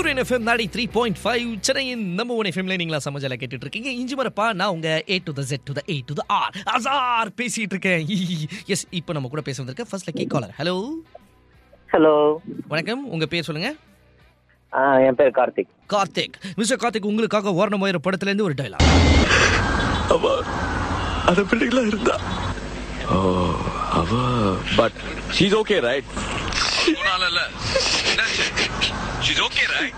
சூரியன் எஃப்எம் நாடி three point five சென்னையின் நம்ம ஒன் எஃப்எம்ல நீங்களா சமஜால கேட்டுட்டு இருக்கீங்க இஞ்சி மரப்பா நான் உங்க A to the Z to the A to the R Azhar பேசிட்டு இருக்கேன் எஸ் இப்போ நம்ம கூட பேச வந்திருக்க first lucky caller hello hello வணக்கம் உங்க பேர் சொல்லுங்க ஆ என் பேர் கார்த்திக் கார்த்திக் மிஸ்டர் கார்த்திக் உங்களுக்காக ஓரண மயிர படத்துல இருந்து ஒரு டைலாக் அவ அந்த பிள்ளைகளா இருந்தா ஓ அவ பட் ஷீஸ் ஓகே ரைட் இல்ல ஷீஸ் ஓகே ரைட்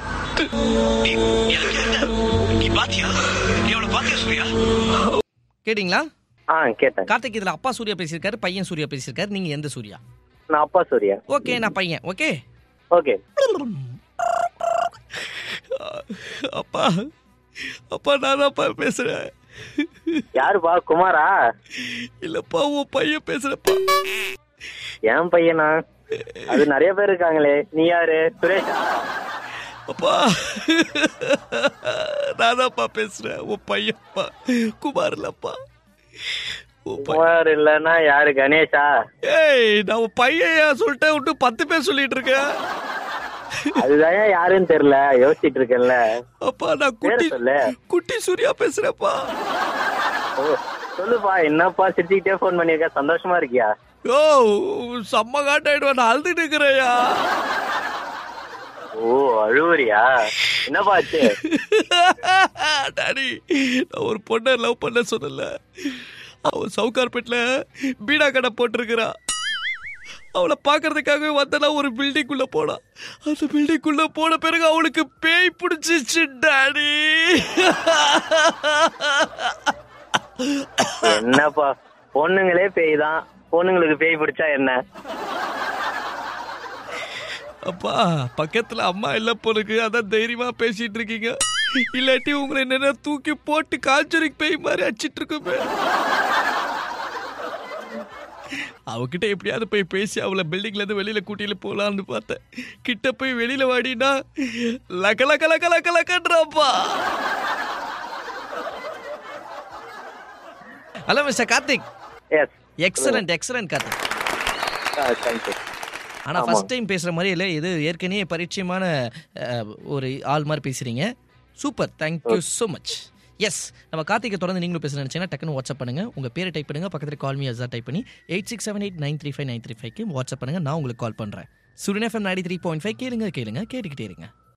நீ பாத்தியா நீ அவளை பாத்தியா சூர்யா கேட்டிங்களா ஆ கேட்டேன் கார்த்திக் இதுல அப்பா சூர்யா பேசியிருக்காரு பையன் சூர்யா பேசியிருக்காரு நீங்க எந்த சூர்யா நான் அப்பா சூர்யா ஓகே நான் பையன் ஓகே ஓகே அப்பா அப்பா நான் அப்பா பேசுறேன் யாருப்பா குமாரா இல்லப்பா உன் பையன் பேசுறப்பா என் பையனா அது நிறைய பேர் இருக்காங்களே நீ யாரு சுரேஷா அப்பா நானாப்பா பேசுறேன் உன் பையன்ப்பா குமார் இல்லப்பா உன் பையன் குமார் இல்லன்னா யாரு கணேஷா ஏய் நான் உன் பையன் சொல்லிட்டேன் விட்டு பத்து பேர் சொல்லிட்டு இருக்கேன் அதுதான் யாருன்னு தெரியல யோசிச்சிட்டு இருக்கேன்ல அப்பா நான் பேர் குட்டி சொல்லு குட்டி சூர்யா பேசுறேன்ப்பா ஓ, சொல்லுப்பா என்னப்பா சிரிச்சுக்கிட்டே ஃபோன் பண்ணிருக்க சந்தோஷமா இருக்கியா ஓ செம்ம காட்டாயிடுவேன் நான் அழுதுட்டு இருக்கிறேயா ஓ அழுவுறியா என்னப்பா ஆச்சு டாடி நான் ஒரு பொண்ணை லவ் பண்ண சொன்னல அவன் சவுகார்பேட்ல பீடா கடை போட்டிருக்கிறா அவளை பார்க்கறதுக்காக வந்தனா ஒரு பில்டிங்குள்ள போனா அந்த பில்டிங்குள்ள போன பிறகு அவளுக்கு பேய் பிடிச்சிச்சு டாடி என்னப்பா பொண்ணுங்களே பேய் தான் பொண்ணுங்களுக்கு பேய் பிடிச்சா என்ன அப்பா பக்கத்துல அம்மா இல்ல போலுக்கு அதான் தைரியமா பேசிட்டு இருக்கீங்க இல்லாட்டி உங்களை என்ன தூக்கி போட்டு காய்ச்சலுக்கு பேய் மாதிரி அடிச்சிட்டு இருக்குமே அவகிட்ட எப்படியாவது போய் பேசி அவளை பில்டிங்ல இருந்து வெளியில கூட்டிட்டு போலான்னு பார்த்தேன் கிட்ட போய் வெளியில வாடினா லக லக லக லக லக்கன்றாப்பா hello mister Karthik yes excellent excellent Karthik thank you ஆனா ஃபர்ஸ்ட் டைம் பேசுற மாதிரி இல்லை இது ஏற்கனவே பரிச்சயமான அஹ், ஒரு ஆள் மாதிரி பேசுறீங்க super thank you so much yes நம்ம கார்த்திகை தொடர்ந்து நீங்களும் பேச நினைச்சீங்கன்னா டக்குன்னு வாட்ஸ்அப் பண்ணுங்க உங்க பேரை டைப் பண்ணுங்க பக்கத்துல கால் மீ அசா டைப் பண்ணி eight six seven eight nine three five nine three ஃபைவ்க்கு வாட்ஸ்அப் பண்ணுங்க நான் உங்களுக்கு கால் பண்றேன் சுரின் FM ninety three point five கேளுங்க கேளுங்க கேட்டுக்கிட்டே இருங்க